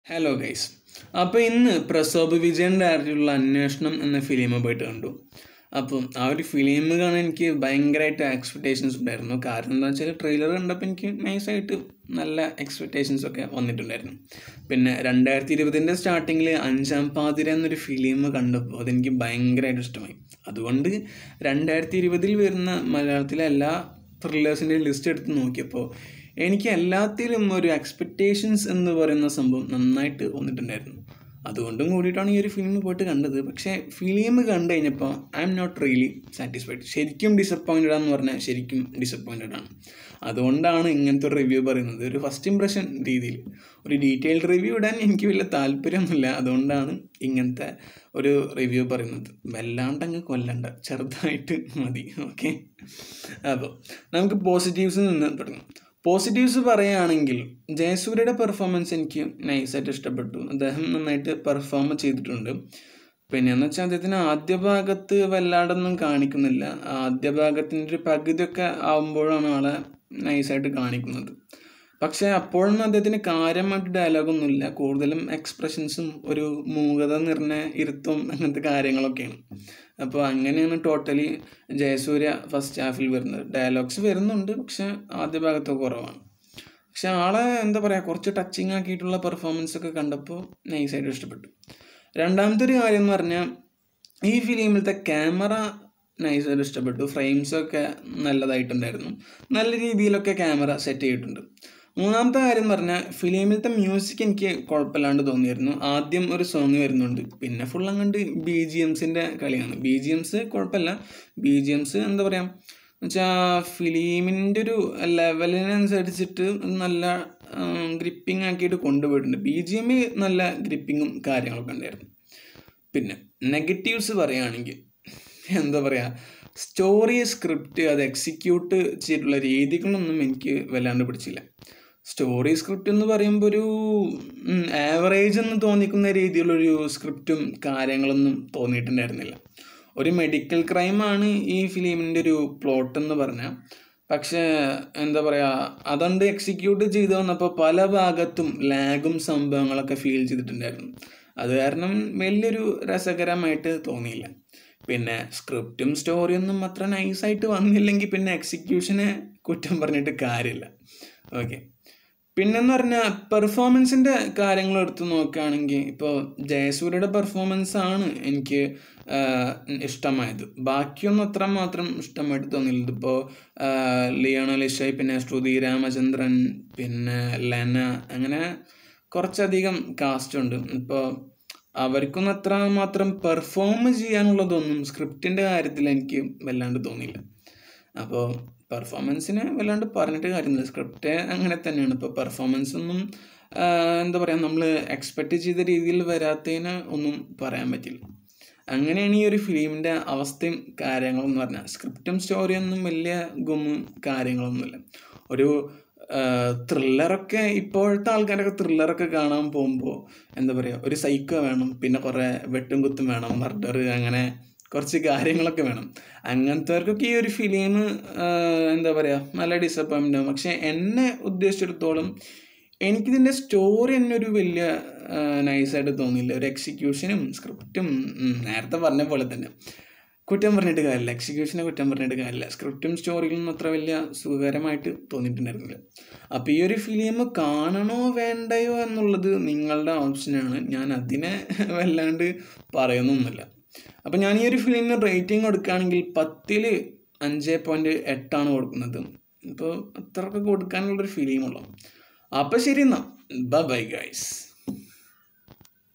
hello guys അപ്പോൾ ഇന്ന് പ്രസോബ് വിജയൻ ഡയറക്ടറുള്ള അന്വേഷണം എന്ന ഫിലിം പോയിട്ട് കണ്ടു അപ്പം ആ ഒരു ഫിലിം കാണാൻ എനിക്ക് ഭയങ്കരമായിട്ട് എക്സ്പെക്റ്റേഷൻസ് ഉണ്ടായിരുന്നു കാരണം എന്താ വെച്ചാൽ ട്രെയിലർ കണ്ടപ്പോൾ എനിക്ക് നൈസായിട്ട് നല്ല എക്സ്പെക്റ്റേഷൻസ് ഒക്കെ വന്നിട്ടുണ്ടായിരുന്നു പിന്നെ രണ്ടായിരത്തി ഇരുപതിൻ്റെ സ്റ്റാർട്ടിങ്ങിൽ അഞ്ചാം പാതിര എന്നൊരു ഫിലിം കണ്ടപ്പോൾ അതെനിക്ക് ഭയങ്കരമായിട്ട് ഇഷ്ടമായി അതുകൊണ്ട് രണ്ടായിരത്തി ഇരുപതിൽ വരുന്ന മലയാളത്തിലെ എല്ലാ ത്രില്ലേഴ്സിൻ്റെ ലിസ്റ്റ് എടുത്ത് നോക്കിയപ്പോൾ എനിക്ക് എല്ലാത്തിലും ഒരു എക്സ്പെക്റ്റേഷൻസ് എന്ന് പറയുന്ന സംഭവം നന്നായിട്ട് വന്നിട്ടുണ്ടായിരുന്നു അതുകൊണ്ടും കൂടിയിട്ടാണ് ഈ ഒരു ഫിലിം പോയിട്ട് കണ്ടത് പക്ഷേ ഫിലിം കണ്ടു കഴിഞ്ഞപ്പോൾ I am not really satisfied ശരിക്കും ഡിസപ്പോയിൻറ്റഡ് ആണെന്ന് പറഞ്ഞാൽ ശരിക്കും ഡിസപ്പോയിൻറ്റഡ് ആണ് അതുകൊണ്ടാണ് ഇങ്ങനത്തെ ഒരു റിവ്യൂ പറയുന്നത് ഒരു ഫസ്റ്റ് ഇംപ്രഷൻ രീതിയിൽ ഒരു ഡീറ്റെയിൽഡ് റിവ്യൂ ഇടാൻ എനിക്ക് വലിയ താല്പര്യമൊന്നുമില്ല അതുകൊണ്ടാണ് ഇങ്ങനത്തെ ഒരു റിവ്യൂ പറയുന്നത് വല്ലാണ്ട് അങ്ങ് കൊല്ലണ്ട ചെറുതായിട്ട് മതി ഓക്കെ അപ്പോൾ നമുക്ക് പോസിറ്റീവ്സിൽ നിന്ന് തുടങ്ങാം പോസിറ്റീവ്സ് പറയുകയാണെങ്കിൽ ജയസൂര്യയുടെ പെർഫോമൻസ് എനിക്ക് നൈസായിട്ട് ഇഷ്ടപ്പെട്ടു അദ്ദേഹം നന്നായിട്ട് പെർഫോം ചെയ്തിട്ടുണ്ട് പിന്നെ എന്ന് വെച്ചാൽ അദ്ദേഹത്തിന് ആദ്യ ഭാഗത്ത് വല്ലാണ്ടൊന്നും കാണിക്കുന്നില്ല ആദ്യ ഭാഗത്തിൻ്റെ ഒരു പകുതിയൊക്കെ ആകുമ്പോഴാണ് ആളെ നൈസായിട്ട് കാണിക്കുന്നത് പക്ഷേ അപ്പോഴൊന്നും അദ്ദേഹത്തിന് കാര്യമായിട്ട് ഡയലോഗൊന്നുമില്ല കൂടുതലും എക്സ്പ്രഷൻസും ഒരു മൂകത നിറഞ്ഞ ഇരുത്തും അങ്ങനത്തെ കാര്യങ്ങളൊക്കെയാണ് അപ്പോൾ അങ്ങനെയാണ് ടോട്ടലി ജയസൂര്യ ഫസ്റ്റ് ഹാഫിൽ വരുന്നത് ഡയലോഗ്സ് വരുന്നുണ്ട് പക്ഷെ ആദ്യ ഭാഗത്ത് കുറവാണ് പക്ഷെ ആളെ എന്താ പറയുക കുറച്ച് ടച്ചിങ് ആക്കിയിട്ടുള്ള പെർഫോമൻസ് ഒക്കെ കണ്ടപ്പോൾ നൈസായിട്ട് ഇഷ്ടപ്പെട്ടു രണ്ടാമത്തെ ഒരു കാര്യം എന്ന് പറഞ്ഞാൽ ഈ ഫിലിമിലത്തെ ക്യാമറ നൈസായിട്ട് ഇഷ്ടപ്പെട്ടു ഫ്രെയിംസൊക്കെ നല്ലതായിട്ടുണ്ടായിരുന്നു നല്ല രീതിയിലൊക്കെ ക്യാമറ സെറ്റ് ചെയ്തിട്ടുണ്ട് മൂന്നാമത്തെ കാര്യം എന്ന് പറഞ്ഞാൽ ഫിലിമിലത്തെ മ്യൂസിക് എനിക്ക് കുഴപ്പമില്ലാണ്ട് തോന്നിയിരുന്നു ആദ്യം ഒരു സോങ് വരുന്നുണ്ട് പിന്നെ ഫുൾ അങ്ങോട്ട് ബി ജി എംസിൻ്റെ കളിയാണ് ബി ജി എംസ് കുഴപ്പമില്ല ബി ജി എംസ് എന്താ പറയുക എന്നുവെച്ചാൽ ഫിലിമിൻ്റെ ഒരു ലെവലിനനുസരിച്ചിട്ട് നല്ല ഗ്രിപ്പിംഗ് ആക്കിയിട്ട് കൊണ്ടുപോയിട്ടുണ്ട് ബി ജി എം നല്ല ഗ്രിപ്പിങ്ങും കാര്യങ്ങളൊക്കെ ഉണ്ടായിരുന്നു പിന്നെ നെഗറ്റീവ്സ് പറയുകയാണെങ്കിൽ എന്താ പറയുക സ്റ്റോറി സ്ക്രിപ്റ്റ് അത് എക്സിക്യൂട്ട് ചെയ്തിട്ടുള്ള രീതികളൊന്നും എനിക്ക് വല്ലാണ്ട് പിടിച്ചില്ല സ്റ്റോറി സ്ക്രിപ്റ്റ് എന്ന് പറയുമ്പോൾ ഒരു ആവറേജ് എന്ന് തോന്നിക്കുന്ന രീതിയിലുള്ളൊരു സ്ക്രിപ്റ്റും കാര്യങ്ങളൊന്നും തോന്നിയിട്ടുണ്ടായിരുന്നില്ല ഒരു മെഡിക്കൽ ക്രൈമാണ് ഈ ഫിലിമിൻ്റെ ഒരു പ്ലോട്ട് എന്ന് പറഞ്ഞാൽ പക്ഷേ എന്താ പറയുക അതുകൊണ്ട് എക്സിക്യൂട്ട് ചെയ്തു വന്നപ്പോൾ പല ഭാഗത്തും ലാഗും സംഭവങ്ങളൊക്കെ ഫീൽ ചെയ്തിട്ടുണ്ടായിരുന്നു അത് കാരണം വലിയൊരു രസകരമായിട്ട് തോന്നിയില്ല പിന്നെ സ്ക്രിപ്റ്റും സ്റ്റോറിയൊന്നും അത്ര നൈസായിട്ട് വന്നില്ലെങ്കിൽ പിന്നെ എക്സിക്യൂഷനെ കുറ്റം പറഞ്ഞിട്ട് കാര്യമില്ല ഓക്കെ പിന്നെന്ന് പറഞ്ഞാൽ പെർഫോമൻസിൻ്റെ കാര്യങ്ങൾ എടുത്ത് നോക്കുകയാണെങ്കിൽ ഇപ്പോൾ ജയസൂര്യയുടെ പെർഫോമൻസ് ആണ് എനിക്ക് ഇഷ്ടമായത് ബാക്കിയൊന്നും അത്ര മാത്രം ഇഷ്ടമായിട്ട് തോന്നിയില്ല ഇപ്പോൾ ലിയോണോ ലിഷായ് പിന്നെ ശ്രുതി രാമചന്ദ്രൻ പിന്നെ ലെന അങ്ങനെ കുറച്ചധികം കാസ്റ്റ് ഉണ്ട് ഇപ്പോൾ അവർക്കൊന്നും അത്ര മാത്രം പെർഫോം ചെയ്യാനുള്ളതൊന്നും സ്ക്രിപ്റ്റിൻ്റെ കാര്യത്തിൽ എനിക്ക് വല്ലാണ്ട് തോന്നിയില്ല അപ്പോൾ പെർഫോമൻസിന് വല്ലാണ്ട് പറഞ്ഞിട്ട് കാര്യമില്ല സ്ക്രിപ്റ്റ് അങ്ങനെ തന്നെയാണ് ഇപ്പോൾ പെർഫോമൻസ് ഒന്നും എന്താ പറയുക നമ്മൾ എക്സ്പെക്റ്റ് ചെയ്ത രീതിയിൽ വരാത്തതിന് ഒന്നും പറയാൻ പറ്റില്ല അങ്ങനെയാണ് ഈ ഒരു ഫിലിമിൻ്റെ അവസ്ഥയും കാര്യങ്ങളും എന്ന് പറഞ്ഞാൽ സ്ക്രിപ്റ്റും സ്റ്റോറിയൊന്നും വലിയ ഗുമ്മും കാര്യങ്ങളൊന്നുമില്ല ഒരു ത്രില്ലറൊക്കെ ഇപ്പോഴത്തെ ആൾക്കാരൊക്കെ ത്രില്ലറൊക്കെ കാണാൻ പോകുമ്പോൾ എന്താ പറയുക ഒരു സൈക്കോ വേണം പിന്നെ കുറേ വെട്ടും കുത്തും വേണം മർഡർ അങ്ങനെ കുറച്ച് കാര്യങ്ങളൊക്കെ വേണം അങ്ങനത്തെവർക്കൊക്കെ ഈ ഒരു ഫിലിം എന്താ പറയുക നല്ല ഡിസപ്പോയിൻമെൻ്റ് ആവും പക്ഷേ എന്നെ ഉദ്ദേശിച്ചിടത്തോളം എനിക്കിതിൻ്റെ സ്റ്റോറി തന്നെ ഒരു വലിയ നൈസായിട്ട് തോന്നിയില്ല ഒരു എക്സിക്യൂഷനും സ്ക്രിപ്റ്റും നേരത്തെ പറഞ്ഞ പോലെ തന്നെ കുറ്റം പറഞ്ഞിട്ട് കാര്യമില്ല എക്സിക്യൂഷനെ കുറ്റം പറഞ്ഞിട്ട് കാര്യമില്ല സ്ക്രിപ്റ്റും സ്റ്റോറിയിലൊന്നും അത്ര വലിയ സുഖകരമായിട്ട് തോന്നിയിട്ടുണ്ടായിരുന്നില്ല അപ്പോൾ ഈ ഒരു ഫിലിം കാണണോ വേണ്ടയോ എന്നുള്ളത് നിങ്ങളുടെ ഓപ്ഷനാണ് ഞാൻ അതിനെ വല്ലാണ്ട് പറയുന്നൊന്നുമില്ല അപ്പോൾ ഞാൻ ഈ ഒരു ഫിലിമിന് റേറ്റിംഗ് കൊടുക്കുകയാണെങ്കിൽ പത്തിൽ അഞ്ച് പോയിൻറ്റ് എട്ടാണ് കൊടുക്കുന്നത് ഇപ്പോൾ അത്രയൊക്കെ കൊടുക്കാനുള്ളൊരു ഫിലിമുള്ളൂ അപ്പോൾ ശരി എന്നാൽ ബൈ ഗൈസ്